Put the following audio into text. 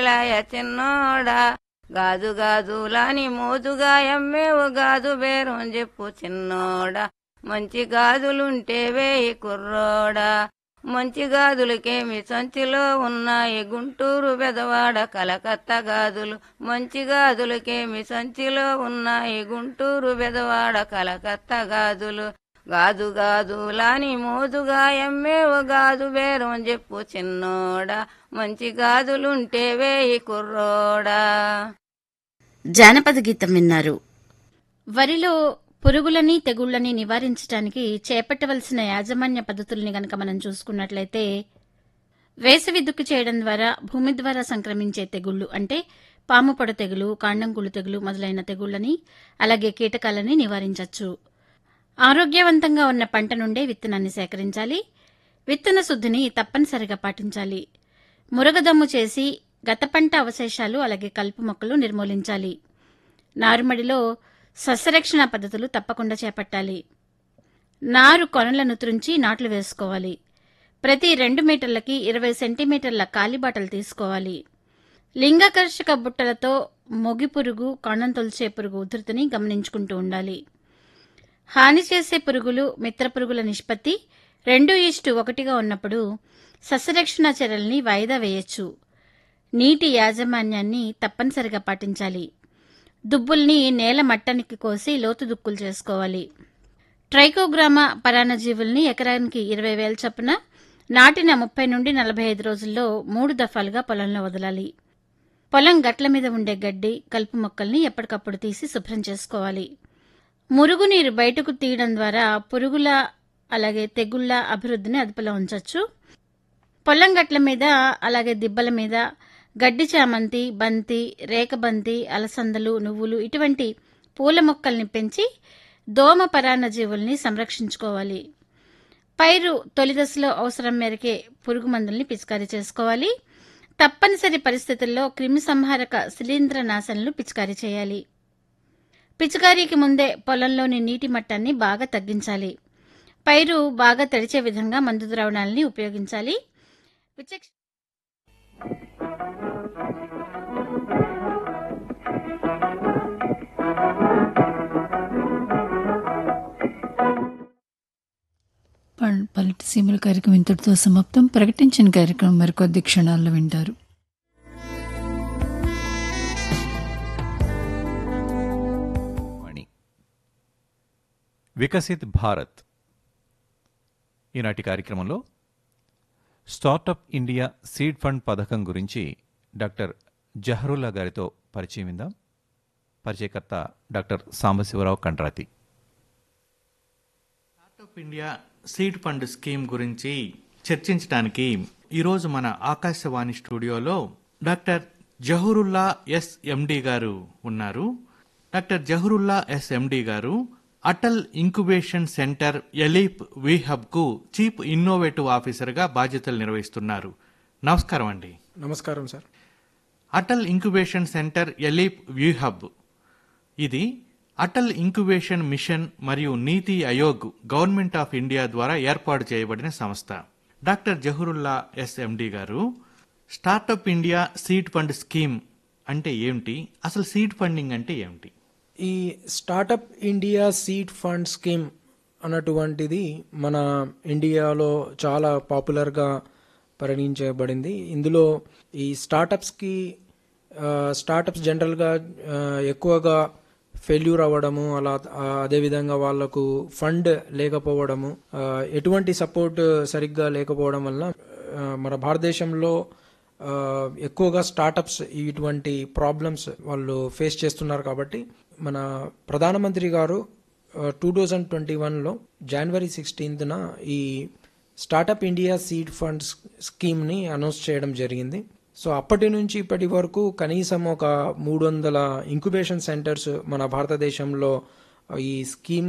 రూపాయలాయ చిన్నోడా గాజు గాజులాని మోజుగా ఎమ్మేవు గాజు బేరం చెప్పు చిన్నోడా మంచి గాజులుంటే వేయి కుర్రోడా మంచి గాజులకేమి సంచిలో ఉన్నాయి గుంటూరు బెదవాడ కలకత్తా గాజులు మంచి గాజులకేమి సంచిలో ఉన్నాయి గుంటూరు బెదవాడ కలకత్తా గాజులు గాజు గాజులాని మోజుగా ఎమ్మేవు గాజు బేరం చెప్పు చిన్నోడా మంచి గాజులుంటే వేయి కుర్రోడా జానపద గీతం విన్నారు వరిలో పురుగులని తెగుళ్లని నివారించడానికి చేపట్టవలసిన యాజమాన్య పద్ధతుల్ని గనక మనం చూసుకున్నట్లయితే వేసవి దుక్కి చేయడం ద్వారా భూమి ద్వారా సంక్రమించే తెగుళ్లు అంటే పాము పొడ తెగులు కాండంకుళ్ళు తెగులు మొదలైన తెగుళ్లని అలాగే కీటకాలని నివారించవచ్చు ఆరోగ్యవంతంగా ఉన్న పంట నుండే విత్తనాన్ని సేకరించాలి విత్తన శుద్ధిని తప్పనిసరిగా పాటించాలి మురగదమ్ము చేసి గత పంట అవశేషాలు అలాగే కలుపు మొక్కలు నిర్మూలించాలి నారుమడిలో సస్యరక్షణ పద్ధతులు తప్పకుండా చేపట్టాలి నారు కొనలను త్రుంచి నాట్లు వేసుకోవాలి ప్రతి రెండు మీటర్లకి ఇరవై సెంటీమీటర్ల కాలిబాటలు తీసుకోవాలి లింగకర్షక బుట్టలతో మొగి పురుగు కణం తొలిచే పురుగు ఉధృతిని గమనించుకుంటూ ఉండాలి హాని చేసే పురుగులు మిత్ర పురుగుల నిష్పత్తి రెండు ఈస్టు ఒకటిగా ఉన్నప్పుడు సస్యరక్షణ చర్యల్ని వాయిదా వేయొచ్చు నీటి యాజమాన్యాన్ని తప్పనిసరిగా పాటించాలి దుబ్బుల్ని నేల మట్టానికి కోసి లోతు దుక్కులు చేసుకోవాలి ట్రైకోగ్రామా పరాన్నజీవుల్ని ఎకరానికి ఇరవై వేల చొప్పున నాటిన ముప్పై నుండి నలభై ఐదు రోజుల్లో మూడు దఫాలుగా పొలంలో వదలాలి పొలం గట్ల మీద ఉండే గడ్డి కలుపు మొక్కల్ని ఎప్పటికప్పుడు తీసి శుభ్రం చేసుకోవాలి మురుగునీరు బయటకు తీయడం ద్వారా పురుగుల అలాగే తెగుళ్ల అభివృద్ధిని అదుపులో ఉంచవచ్చు పొలం గట్ల మీద అలాగే దిబ్బల మీద గడ్డి చామంతి బంతి రేకబంతి అలసందలు నువ్వులు ఇటువంటి పూల మొక్కల్ని పెంచి దోమ పరాన్నజీవుల్ని సంరక్షించుకోవాలి పైరు తొలి దశలో అవసరం మేరకే పురుగు మందుల్ని పిచికారీ చేసుకోవాలి తప్పనిసరి పరిస్థితుల్లో క్రిమి సంహారక శిలీంద్ర నాశనలు పిచికారీ చేయాలి పిచికారీకి ముందే పొలంలోని నీటి మట్టాన్ని బాగా తగ్గించాలి పైరు బాగా తడిచే విధంగా మందు ద్రావణాలని ఉపయోగించాలి విచక్ష పల్- పల్లెటి సీమల కార్యక్రమం ఇంతటితో సమాప్తం ప్రకటించిన కార్యక్రమం మరికొద్ది క్షణాల్లో వింటారు వాణి వికసిత్ భారత్ ఈనాటి కార్యక్రమంలో స్టార్టప్ ఇండియా సీడ్ ఫండ్ పథకం గురించి డాక్టర్ జహరుల్లా గారితో పరిచయం విందాం పరిచయకర్త doctor Sambasivarao Kandrathi startup India seed fund scheme గురించి చర్చించడానికి ఈరోజు మన ఆకాశవాణి స్టూడియోలో డాక్టర్ జహూరుల్లా ఎస్ ఎండి గారు ఉన్నారు డాక్టర్ జహూరుల్లా ఎస్ ఎండి గారు Atal incubation centre ALEAP WeHub కు చీఫ్ ఇన్నోవేటివ్ ఆఫీసర్ గా బాధ్యతలు నిర్వహిస్తున్నారు నమస్కారం అండి నమస్కారం sir Atal incubation centre ALEAP WeHub ఇది అటల్ ఇంక్యుబేషన్ మిషన్ మరియు నీతి ఆయోగ్ గవర్నమెంట్ ఆఫ్ ఇండియా ద్వారా ఏర్పాటు చేయబడిన సంస్థ డాక్టర్ జహూరుల్లా ఎస్ ఎండి గారు startup India seed fund scheme అంటే ఏమిటి అసలు సీడ్ ఫండింగ్ అంటే ఏమిటి ఈ startup India seed fund scheme అన్నటువంటిది మన ఇండియాలో చాలా పాపులర్గా పరిగణించబడింది ఇందులో ఈ స్టార్టప్స్కి ఆ, స్టార్టప్స్ జనరల్గా ఆ, ఎక్కువగా ఫెయిల్యూర్ అవ్వడము అలా ఆ, అదేవిధంగా వాళ్ళకు ఫండ్ లేకపోవడము ఆ, ఎటువంటి సపోర్ట్ సరిగ్గా లేకపోవడం వల్ల ఆ, మన భారతదేశంలో ఆ, ఎక్కువగా స్టార్టప్స్ ఇటువంటి ప్రాబ్లమ్స్ వాళ్ళు ఫేస్ చేస్తున్నారు కాబట్టి మన ప్రధానమంత్రి గారు టూ థౌజండ్ ట్వంటీ వన్లో జనవరి సిక్స్టీన్త్న ఈ స్టార్టప్ ఇండియా సీడ్ ఫండ్స్ స్కీమ్ని అనౌన్స్ చేయడం జరిగింది సో అప్పటి నుంచి ఇప్పటి వరకు కనీసం ఒక మూడు వందల ఇంక్యుబేషన్ సెంటర్స్ మన భారతదేశంలో ఈ స్కీమ్